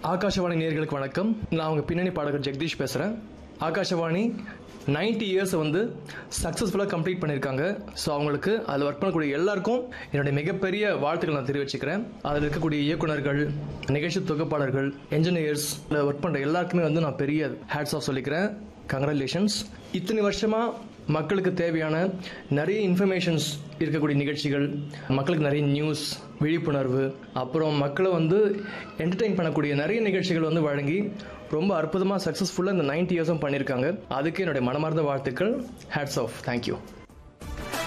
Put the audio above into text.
ஆகாஷவாணி நேயர்களுக்கு வணக்கம் நான் உங்கள் பின்னணி பாடகர் ஜெகதீஷ் பேசுகிறேன் ஆகாஷவாணி 90 இயர்ஸ் வந்து சக்ஸஸ்ஃபுல்லாக கம்ப்ளீட் பண்ணியிருக்காங்க ஸோ அவங்களுக்கு அதில் ஒர்க் பண்ணக்கூடிய எல்லாருக்கும் என்னுடைய மிகப்பெரிய வாழ்த்துக்கள் நான் தெரிவிச்சுக்கிறேன் அதில் இருக்கக்கூடிய இயக்குனர்கள் நிகழ்ச்சி தொகுப்பாளர்கள் என்ஜினியர்ஸ் ஒர்க் பண்ணுற எல்லாருக்குமே வந்து நான் பெரிய ஹேட்ஸ் ஆஃப் சொல்லிக்கிறேன் கங்க்ராச்சுலேஷன்ஸ் இத்தனை வருஷமாக மக்களுக்கு தேவையான நிறைய இன்ஃபர்மேஷன்ஸ் இருக்கக்கூடிய நிகழ்ச்சிகள் மக்களுக்கு நிறைய நியூஸ் விழிப்புணர்வு அப்புறம் மக்களை வந்து என்டர்டெயின் பண்ணக்கூடிய நிறைய நிகழ்ச்சிகள் வந்து வழங்கி ரொம்ப அற்புதமாக சக்ஸஸ்ஃபுல்லாக இந்த 90 இயர்ஸும் பண்ணியிருக்காங்க அதுக்கு என்னுடைய மனமார்ந்த வாழ்த்துக்கள் ஹேட்ஸ் ஆஃப் தேங்க்யூ